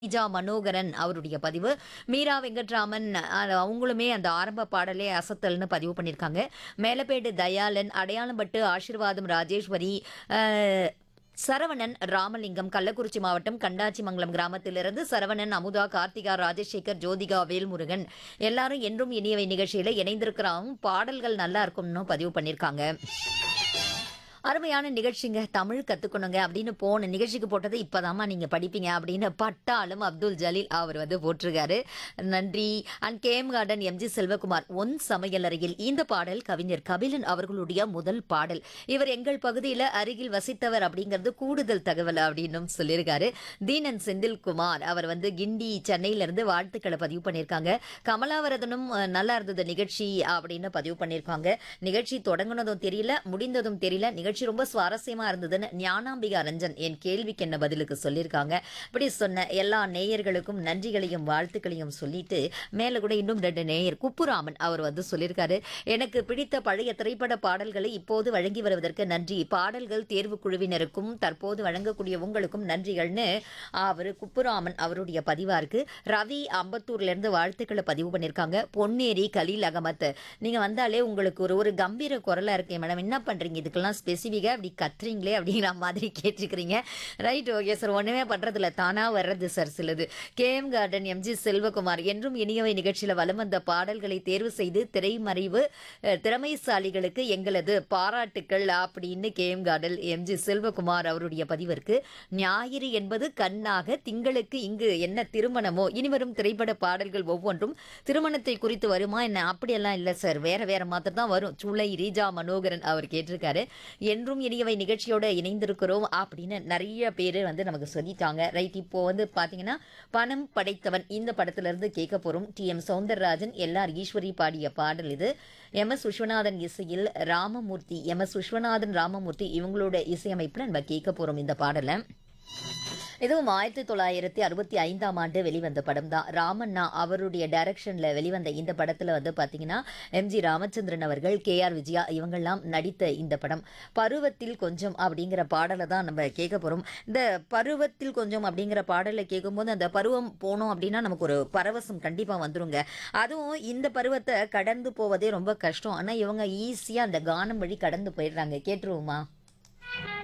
ஈஜா மனோகரன் அவருடைய பதிவு மீரா வெங்கட்ராமன் அஹ், அவங்களுமே அந்த ஆரம்ப பாடலே அசத்தல்னு பதிவு பண்ணியிருக்காங்க மேலப்பேடு தயாளன் அடையாளம்பட்டு ஆசீர்வாதம் ராஜேஸ்வரி அஹ், சரவணன் ராமலிங்கம் கள்ளக்குறிச்சி மாவட்டம் கண்டாச்சிமங்கலம் கிராமத்திலிருந்து சரவணன் அமுதா கார்த்திகா ராஜசேகர் ஜோதிகா வேல்முருகன் எல்லாரும் என்றும் இனியவை நிகழ்ச்சியில இணைந்திருக்கிறோம் பாடல்கள் நல்லா இருக்கும்னு பதிவு பண்ணியிருக்காங்க அருமையான நிகழ்ச்சிங்க தமிழ் கத்துக்கணுங்க அப்படின்னு போன நிகழ்ச்சிக்கு போட்டது இப்பதாம்மா நீங்க படிப்பீங்க அப்படின்னு பட்டாலும் அப்துல் ஜலீல் அவர் வந்து போட்டிருக்காரு நன்றி and game garden M G Selvakumar ஒன் சமையலறையில் இந்த பாடல் கவிஞர் கபிலன் அவர்களுடைய முதல் பாடல் இவர் எங்கள் பகுதியில் அருகில் வசித்தவர் அப்படிங்கிறது கூடுதல் தகவல் அப்படின்னும் சொல்லியிருக்காரு தீனன் செந்தில்குமார் அவர் வந்து கிண்டி சென்னையில இருந்து வாழ்த்துக்களை பதிவு பண்ணியிருக்காங்க கமலாவரதனும் அஹ், நல்லா இருந்தது நிகழ்ச்சி அப்படின்னு பதிவு பண்ணியிருக்காங்க நிகழ்ச்சி தொடங்குனதும் தெரியல முடிந்ததும் தெரியல நிகழ்ச்சி ரொம்ப சுவாரஸ்யமா இருந்ததுன்னு ஞானாம்பிகா ரஞ்சன் என் கேள்விக்கு என்ன பதிலுக்கு சொல்லியிருக்காங்க இப்படி சொன்ன எல்லா நேயர்களுக்கும் நன்றிகளையும் வாழ்த்துக்களையும் சொல்லிட்டு மேல கூட இன்னும் ரெண்டு நேயர் குப்புராமன் அவர் வந்து சொல்லியிருக்காரு எனக்கு பிடித்த பழைய திரைப்பட பாடல்களை இப்போது வழங்கி வருவதற்கு நன்றி பாடல்கள் தேர்வு குழுவினருக்கும் தற்போது வழங்கக்கூடிய உங்களுக்கும் நன்றிகள்னு அவர் குப்புராமன் அவருடைய பதிவா இருக்கு ரவி அம்பத்தூர்ல இருந்து வாழ்த்துக்களை பதிவு பண்ணியிருக்காங்க பொன்னேரி கலீல் அகமத் நீங்க வந்தாலே உங்களுக்கு ஒரு ஒரு கம்பீர குரலா இருக்கேன் மேடம் என்ன பண்றீங்க இதுக்கெல்லாம் ஸ்பெசிஃபிக்கா அப்படி கத்துறீங்களே அப்படிங்கிற மாதிரி கேட்டிருக்கிறீங்க ரைட் ஓகே சார் ஒண்ணுமே பண்றதில்ல தானா வர்றது சார் சிலது கேஎம் கார்டன் எம்ஜி செல்வகுமார் என்றும் இனியவை நிகழ்ச்சியில வலம் வந்த பாடல்களை தேர்வு செய்து திரைமறைவு அஹ், திறமைசாலிகளுக்கு எங்களது பாராட்டுக்கள் அப்படின்னு கேஎம் கார்டன் எம்ஜி செல்வகுமார் அவருடைய பதிவிற்கு ஞாயிறு என்பது கண்ணாக திங்களுக்கு இங்கு என்ன திருமணமோ இனிவரும் திரைப்பட பாடல்கள் ஒவ்வொன்றும் திருமணத்தை குறித்து வருமா என்ன அப்படியெல்லாம் இல்லை சார் வேற வேற மாத்திரம் தான் வரும் சுளை ரீஜா மனோகரன் அவர் கேட்டிருக்காரு என்றும் இனியவை நிகழ்ச்சியோட இணைந்திருக்கிறோம் அப்படின்னு நிறைய பேர் வந்து நமக்கு சொல்லிட்டாங்க ரைட் இப்போ வந்து பாத்தீங்கன்னா பணம் படைத்தவன் இந்த படத்துல இருந்து கேட்க போறோம் T M Soundararajan L R Eswari பாடிய பாடல் இது எம் எஸ் விஸ்வநாதன் இசையில் ராமமூர்த்தி எம் எஸ் விஸ்வநாதன் ராமமூர்த்தி இவங்களோட இசையமைப்புல நம்ம கேட்க போறோம் இந்த பாடலை இதுவும் ஆயிரத்தி தொள்ளாயிரத்தி அறுபத்தி ஐந்தாம் ஆண்டு வெளிவந்த படம் தான் ராமண்ணா அவருடைய டைரக்ஷன்ல வெளிவந்த இந்த படத்துல வந்து பாத்தீங்கன்னா எம்ஜி ராமச்சந்திரன் அவர்கள் கே ஆர் விஜயா இவங்கெல்லாம் நடித்த இந்த படம் பருவத்தில் கொஞ்சம் அப்படிங்கிற பாடலை தான் நம்ம கேட்க போறோம் இந்த பருவத்தில் கொஞ்சம் அப்படிங்கிற பாடலை கேட்கும்போது அந்த பருவம் போனோம் அப்படின்னா நமக்கு ஒரு பரவசம் கண்டிப்பா வந்துருங்க அதுவும் இந்த பருவத்தை கடந்து போவதே ரொம்ப கஷ்டம் ஆனா இவங்க ஈஸியா அந்த கானம் வழி கடந்து போயிடுறாங்க கேட்டுருவோமா